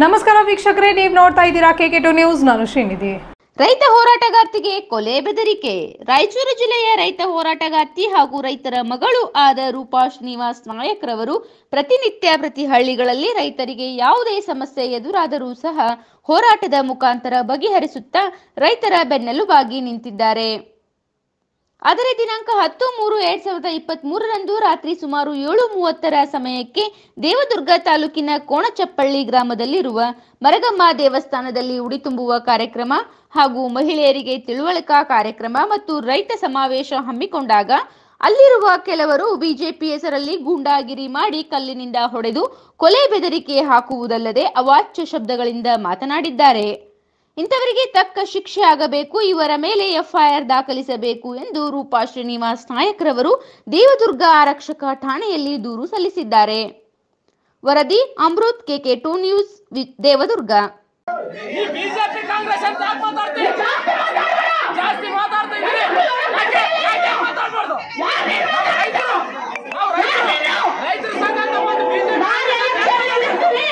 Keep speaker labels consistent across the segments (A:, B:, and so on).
A: ನಮಸ್ಕಾರ ವೀಕ್ಷಕರೇ ನೀವು ನೋಡ್ತಾ ಇದ್ದೀರಾ ಕೆಕೆ ಟು ನ್ಯೂಸ್ ನಾನು ಶ್ರೀನಿಧಿ
B: ರೈತ ಹೋರಾಟಗಾರ್ತಿಗೆ ಕೊಲೆ ಬೆದರಿಕೆ ರಾಯಚೂರು ಜಿಲ್ಲೆಯ ರೈತ ಹೋರಾಟಗಾರ್ತಿ ಹಾಗೂ ರೈತರ ಮಗಳು ಆದ ರೂಪಾ ಶ್ರೀನಿವಾಸ್ ನಾಯಕ್ರವರು ಪ್ರತಿನಿತ್ಯ ಪ್ರತಿ ಹಳ್ಳಿಗಳಲ್ಲಿ ರೈತರಿಗೆ ಯಾವುದೇ ಸಮಸ್ಯೆ ಎದುರಾದರೂ ಸಹ ಹೋರಾಟದ ಮುಖಾಂತರ ಬಗೆಹರಿಸುತ್ತಾ ರೈತರ ಬೆನ್ನೆಲುಬಾಗಿ ನಿಂತಿದ್ದಾರೆ ಆದರೆ ದಿನಾಂಕ ಹತ್ತು ಮೂರು ಎರಡ್ ಸಾವಿರದ ಇಪ್ಪತ್ತ್ ಮೂರರಂದು ರಾತ್ರಿ ಸುಮಾರು ಏಳು ಮೂವತ್ತರ ಸಮಯಕ್ಕೆ ದೇವದುರ್ಗ ತಾಲೂಕಿನ ಕೋಣಚಪ್ಪಳ್ಳಿ ಗ್ರಾಮದಲ್ಲಿರುವ ಮರಗಮ್ಮ ದೇವಸ್ಥಾನದಲ್ಲಿ ಉಡಿ ತುಂಬುವ ಕಾರ್ಯಕ್ರಮ ಹಾಗೂ ಮಹಿಳೆಯರಿಗೆ ತಿಳುವಳಿಕಾ ಕಾರ್ಯಕ್ರಮ ಮತ್ತು ರೈತ ಸಮಾವೇಶ ಹಮ್ಮಿಕೊಂಡಾಗ ಅಲ್ಲಿರುವ ಕೆಲವರು ಬಿಜೆಪಿ ಹೆಸರಲ್ಲಿ ಗೂಂಡಾಗಿರಿ ಮಾಡಿ ಕಲ್ಲಿನಿಂದ ಹೊಡೆದು ಕೊಲೆ ಬೆದರಿಕೆ ಹಾಕುವುದಲ್ಲದೆ ಅವಾಚ್ಯ ಶಬ್ದಗಳಿಂದ ಮಾತನಾಡಿದ್ದಾರೆ ಇಂಥವರಿಗೆ ತಕ್ಕ ಶಿಕ್ಷೆ ಆಗಬೇಕು ಇವರ ಮೇಲೆ ಎಫ್ಐಆರ್ ದಾಖಲಿಸಬೇಕು ಎಂದು ರೂಪಾ ಶ್ರೀನಿವಾಸ್ ನಾಯಕ್ರವರು ದೇವದುರ್ಗ ಆರಕ್ಷಕ ಠಾಣೆಯಲ್ಲಿ ದೂರು ಸಲ್ಲಿಸಿದ್ದಾರೆ ವರದಿ ಅಮೃತ್ ಕೆಕೆ ಟೂ ನ್ಯೂಸ್ ವಿ- ದೇವದುರ್ಗ
C: ಈ ಬಿಜೆಪಿ ಕಾಂಗ್ರೆಸ್ ಅಂತ ಯಾಕೆ ಮಾತಾಡ್ತೀವಿ ಜಾಸ್ತಿ ಮಾತಾಡ್ತಾ ಇದ್ದೀರಿ ಯಾಕೆ ಯಾಕೆ ಮಾತಾಡ್ಬಾರ್ದು ನಾವು ರೈತರು ನಾವು ರೈತರು ರೈತರ ಸಂಘ ಅಂತ ಒಂದು ಬಿಜೆಪಿ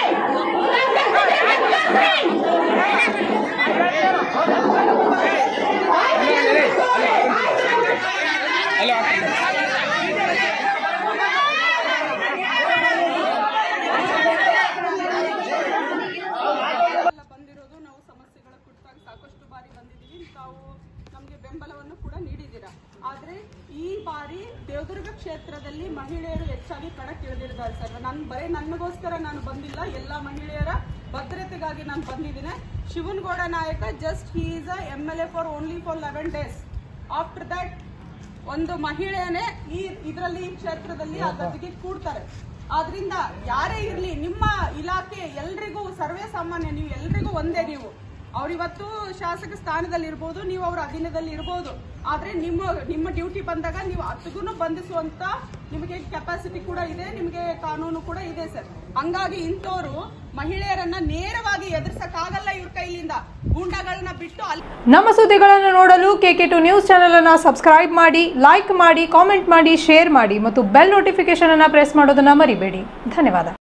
D: ಎಲ್ಲ ಬಂದಿರೋದು ನಾವು ಸಮಸ್ಯೆಗಳ ಕುರಿತಾಗಿ ಸಾಕಷ್ಟು ಬಾರಿ ಬಂದಿದ್ದೀವಿ ತಾವು ನಮಗೆ ಬೆಂಬಲವನ್ನು ಕೂಡ ನೀಡಿದ್ದೀರಾ ಆದರೆ ಈ ಬಾರಿ ದೇವದುರ್ಗ ಕ್ಷೇತ್ರದಲ್ಲಿ ಮಹಿಳೆಯರು ಹೆಚ್ಚಾಗಿ ಕಣಕ್ಕಿಳಿದಿದ್ದಾರೆ ಸರ್ ನಾನು ಬರೀ ನನಗೋಸ್ಕರ ನಾನು ಬಂದಿಲ್ಲ ಎಲ್ಲ ಮಹಿಳೆಯರ ಭದ್ರತೆಗಾಗಿ ನಾನು ಬಂದಿದ್ದೀನಿ Shivanagouda Nayak just he is a M L A for only for eleven days after that ಒಂದು ಮಹಿಳೆಯನೇ ಈ ಇದರಲ್ಲಿ ಈ ಕ್ಷೇತ್ರದಲ್ಲಿ ಆ ಗದ್ದಿಗೆ ಕೂಡ್ತಾರೆ ಆದ್ರಿಂದ ಯಾರೇ ಇರ್ಲಿ ನಿಮ್ಮ ಇಲಾಖೆ ಎಲ್ರಿಗೂ ಸರ್ವೇ ಸಾಮಾನ್ಯ ನೀವು ಎಲ್ರಿಗೂ ಒಂದೇ ನೀವು ಅವ್ರಿವತ್ತು ಶಾಸಕ ಸ್ಥಾನದಲ್ಲಿ ಇರ್ಬೋದು ನೀವು ಅವ್ರ ಅಧೀನದಲ್ಲಿ ಇರ್ಬೋದು ಆದ್ರೆ ನಿಮ್ಮ ನಿಮ್ಮ ಡ್ಯೂಟಿ ಬಂದಾಗ ನೀವು ಹತ್ತಿಗೂ ಬಂಧಿಸುವಂತ ನಿಮಗೆ ಕೆಪಾಸಿಟಿ ಕೂಡ ಇದೆ ನಿಮಗೆ ಕಾನೂನು ಕೂಡ ಇದೆ ಸರ್ ಹಂಗಾಗಿ ಇಂಥವ್ರು ಮಹಿಳೆಯರನ್ನ ನೇರವಾಗಿ ಎದುರಿಸಕ್ಕಾಗಲ್ಲ ಇವ್ರ ಕೈಲಿಂದ ಗೂಂಡಾಗಳನ್ನ ಬಿಟ್ಟು ಅಲ್ಲಿ
A: ನಮ್ಮ ಸುದ್ದಿಗಳನ್ನು ನೋಡಲು ಕೆಕೆ ಟು ನ್ಯೂಸ್ ಚಾನೆಲ್ ಅನ್ನು ಸಬ್ಸ್ಕ್ರೈಬ್ ಮಾಡಿ ಲೈಕ್ ಮಾಡಿ ಕಾಮೆಂಟ್ ಮಾಡಿ ಶೇರ್ ಮಾಡಿ ಮತ್ತು ಬೆಲ್ ನೋಟಿಫಿಕೇಶನ್ ಅನ್ನು ಪ್ರೆಸ್ ಮಾಡೋದನ್ನ ಮರಿಬೇಡಿ ಧನ್ಯವಾದ